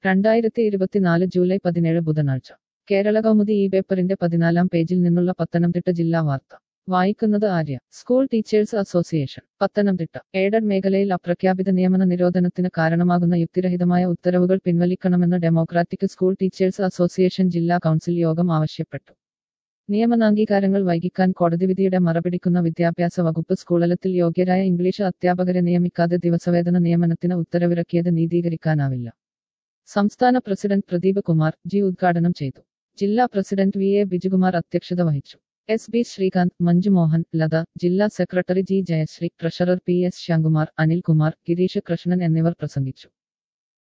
രണ്ടായിരത്തി ഇരുപത്തിനാല് ജൂലൈ പതിനേഴ് ബുധനാഴ്ച കേരള കൗമുദി ഈ പേപ്പറിന്റെ പതിനാലാം പേജിൽ നിന്നുള്ള പത്തനംതിട്ട ജില്ലാ വാർത്ത വായിക്കുന്നത് Arya school teachers association Pathanamthitta aided മേഖലയിൽ അപ്രഖ്യാപിത നിയമന നിരോധനത്തിന് കാരണമാകുന്ന യുക്തിരഹിതമായ ഉത്തരവുകൾ പിൻവലിക്കണമെന്ന് ഡെമോക്രാറ്റിക് സ്കൂൾ ടീച്ചേഴ്സ് അസോസിയേഷൻ ജില്ലാ കൗൺസിൽ യോഗം ആവശ്യപ്പെട്ടു നിയമനാംഗീകാരങ്ങൾ വൈകിക്കാൻ കോടതി വിധിയുടെ മറപിടിക്കുന്ന വിദ്യാഭ്യാസ വകുപ്പ് സ്കൂളലത്തിൽ യോഗ്യരായ ഇംഗ്ലീഷ് അധ്യാപകരെ നിയമിക്കാതെ ദിവസവേതന നിയമനത്തിന് ഉത്തരവിറക്കിയത് നീതീകരിക്കാനാവില്ല സംസ്ഥാന പ്രസിഡന്റ് പ്രദീപ് കുമാർ ജി ഉദ്ഘാടനം ചെയ്തു ജില്ലാ പ്രസിഡന്റ് വി എ ബിജുകുമാർ അധ്യക്ഷത വഹിച്ചു എസ് ബി ശ്രീകാന്ത് മഞ്ജു മോഹൻ ലത ജില്ലാ secretary G Jayasree treasurer P S Shyamkumar Anilkumar Gireesh Krishnan എന്നിവർ പ്രസംഗിച്ചു